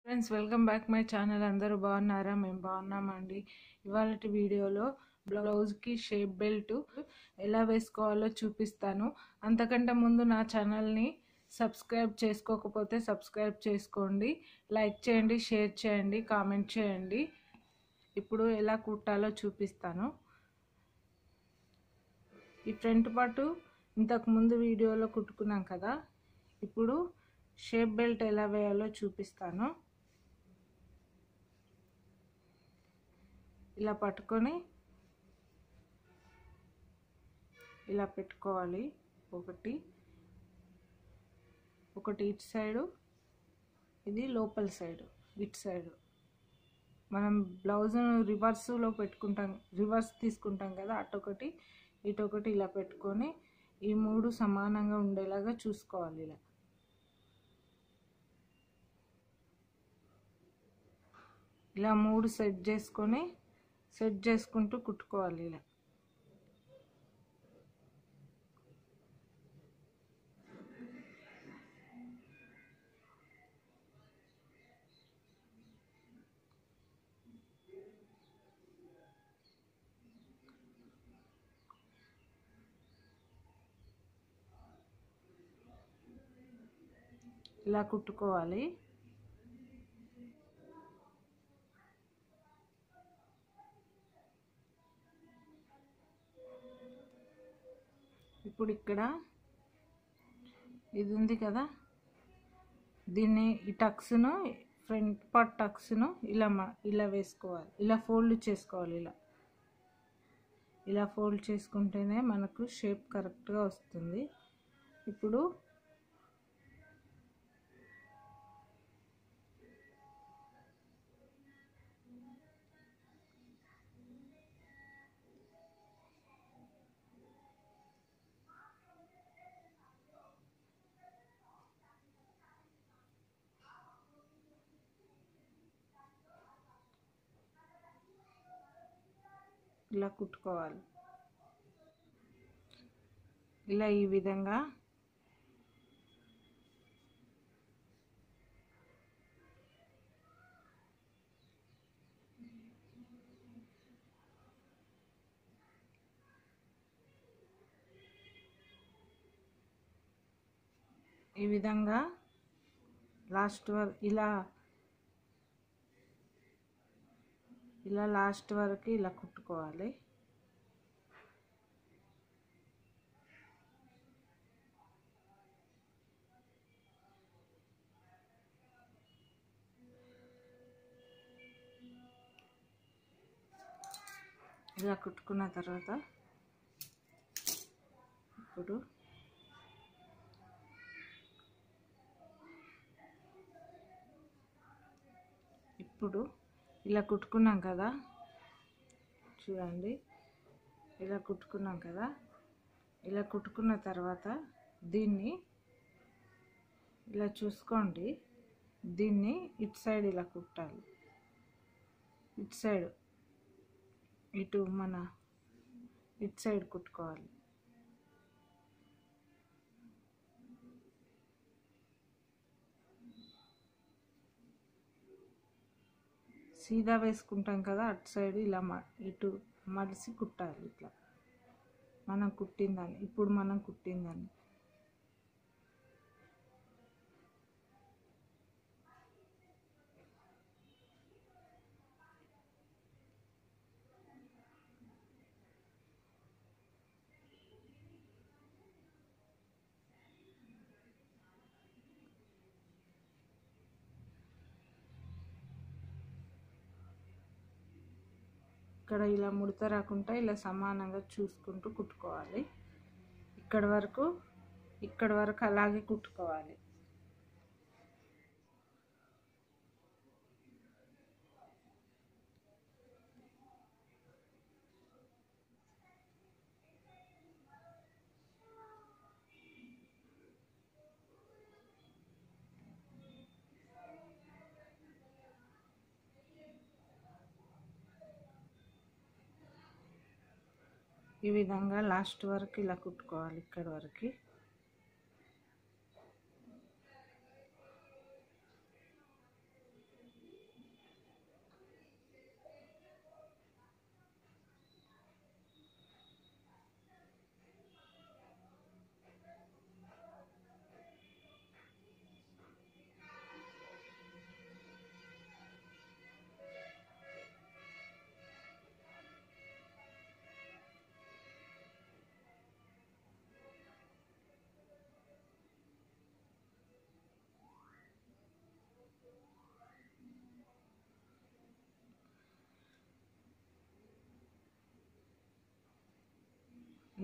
friends welcome back my channel అందరూ బాగున్నారా మేము బాగున్నామండి ఇవాళ వీడియోలో బ్లౌజ్కి షేప్ బెల్ట్ ఎలా వేసుకోవాలో చూపిస్తాను అంతకంటే ముందు నా ఛానల్ని సబ్స్క్రైబ్ చేసుకోకపోతే సబ్స్క్రైబ్ చేసుకోండి లైక్ చేయండి షేర్ చేయండి కామెంట్ చేయండి ఇప్పుడు ఎలా కుట్టాలో చూపిస్తాను ఈ ఫ్రంట్ పార్టు ఇంతకు ముందు వీడియోలో కుట్టుకున్నాం కదా ఇప్పుడు షేప్ బెల్ట్ ఎలా వేయాలో చూపిస్తాను ఇలా పట్టుకొని ఇలా పెట్టుకోవాలి ఒకటి ఒకటి ఇటు సైడు ఇది లోపల సైడు ఇటు సైడు మనం బ్లౌజ్ రివర్స్లో పెట్టుకుంటాం రివర్స్ తీసుకుంటాం కదా అటొకటి ఇటొకటి ఇలా పెట్టుకొని ఈ మూడు సమానంగా ఉండేలాగా చూసుకోవాలి ఇలా ఇలా మూడు సెట్ చేసుకొని సెట్ చేసుకుంటూ కుట్టుకోవాలి ఇలా ఇలా కుట్టుకోవాలి ఇప్పుడు ఇక్కడ ఇది ఉంది కదా దీన్ని ఈ టక్స్ను ఫ్రంట్ పార్ట్ టక్స్ను ఇలా ఇలా వేసుకోవాలి ఇలా ఫోల్డ్ చేసుకోవాలి ఇలా ఇలా ఫోల్డ్ చేసుకుంటేనే మనకు షేప్ కరెక్ట్గా వస్తుంది ఇప్పుడు ఇలా కుట్టుకోవాలి ఇలా ఈ విధంగా ఈ విధంగా లాస్ట్ వర్ ఇలా ఇలా లాస్ట్ వరకు ఇలా కుట్టుకోవాలి ఇలా కుట్టుకున్న తర్వాత ఇప్పుడు ఇప్పుడు ఇలా కుట్టుకున్నాం కదా చూడండి ఇలా కుట్టుకున్నాం కదా ఇలా కుట్టుకున్న తర్వాత దీన్ని ఇలా చూసుకోండి దీన్ని ఇటు సైడ్ ఇలా కుట్టాలి ఇటు సైడ్ ఇటు మన ఇటు సైడ్ కుట్టుకోవాలి సీదా వేసుకుంటాం కదా అటు సైడ్ ఇలా ఇటు మలిసి కుట్టాలి ఇట్లా మనం కుట్టిందని ఇప్పుడు మనం కుట్టిందని ఇక్కడ ఇలా ముడత రాకుండా ఇలా సమానంగా చూసుకుంటూ కుట్టుకోవాలి ఇక్కడ వరకు ఇక్కడ వరకు అలాగే కుట్టుకోవాలి ఈ విధంగా లాస్ట్ వరకు ఇలా కుట్టుకోవాలి ఇక్కడ వరకు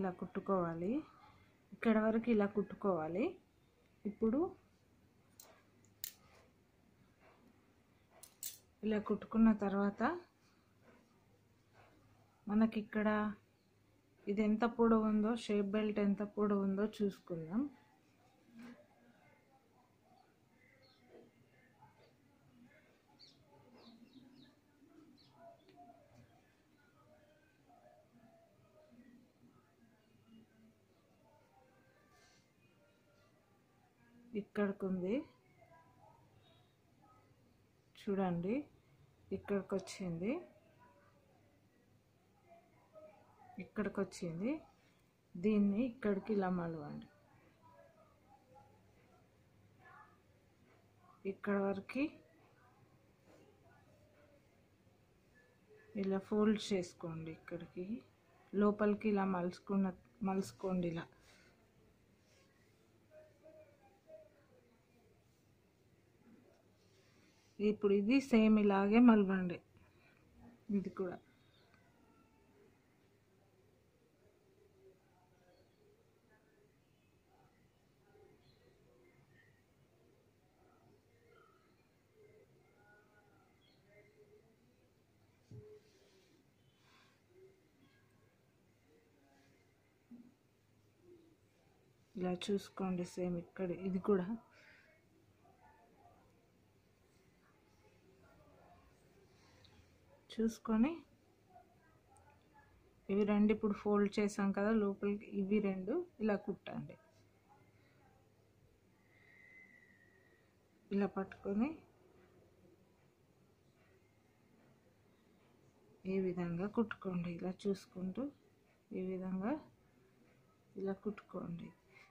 ఇలా కుట్టుకోవాలి ఇక్కడ వరకు ఇలా కుట్టుకోవాలి ఇప్పుడు ఇలా కుట్టుకున్న తర్వాత మనకి ఇక్కడ ఇది ఎంత పొడవు ఉందో షేప్ బెల్ట్ ఎంత పొడవు ఉందో చూసుకుందాం ఇక్కడికి ఉంది చూడండి ఇక్కడికి వచ్చింది ఇక్కడికి వచ్చింది దీన్ని ఇక్కడికి ఇలా మలవండి ఇక్కడ వరకు ఇలా ఫోల్డ్ చేసుకోండి ఇక్కడికి లోపలికి ఇలా మలుచుకున్న మలుచుకోండి ఇలా ఇప్పుడు ఇది సేమ్ ఇలాగే మలవండి ఇది కూడా ఇలా చూసుకోండి సేమ్ ఇక్కడ ఇది కూడా చూసుకొని ఇవి రెండు ఇప్పుడు ఫోల్డ్ చేసాం కదా లోపలికి ఇవి రెండు ఇలా కుట్టండి ఇలా పట్టుకొని ఈ విధంగా కుట్టుకోండి ఇలా చూసుకుంటూ ఈ విధంగా ఇలా కుట్టుకోండి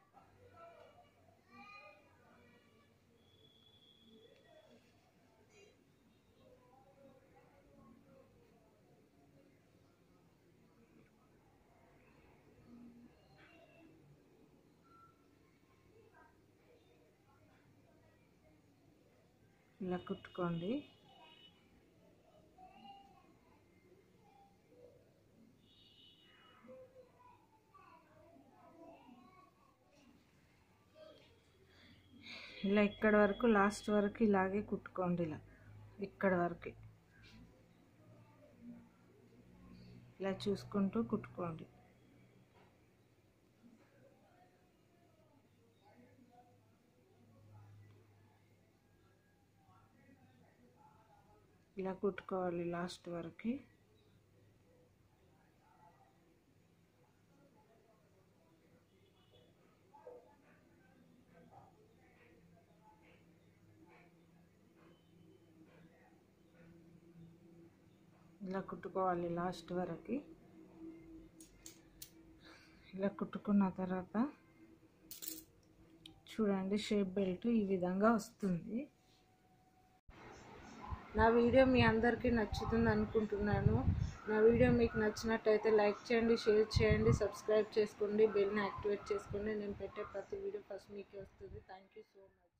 ఇలా కుట్టుకోండి ఇలా ఇక్కడ వరకు లాస్ట్ వరకు ఇలాగే కుట్టుకోండి ఇలా ఇక్కడ వరకు ఇలా చూసుకుంటూ కుట్టుకోండి ఇలా కుట్టుకోవాలి లాస్ట్ వరకు ఇలా కుట్టుకోవాలి లాస్ట్ వరకు ఇలా కుట్టుకున్న తర్వాత చూడండి షేప్ బెల్ట్ ఈ విధంగా వస్తుంది నా వీడియో మీ అందరికీ నచ్చుతుంది అనుకుంటున్నాను నా వీడియో మీకు నచ్చినట్టయితే లైక్ చేయండి షేర్ చేయండి సబ్స్క్రైబ్ చేసుకోండి బెల్ని యాక్టివేట్ చేసుకోండి నేను పెట్టే ప్రతి వీడియో ఫస్ట్ మీకే వస్తుంది థ్యాంక్ యూ సో మచ్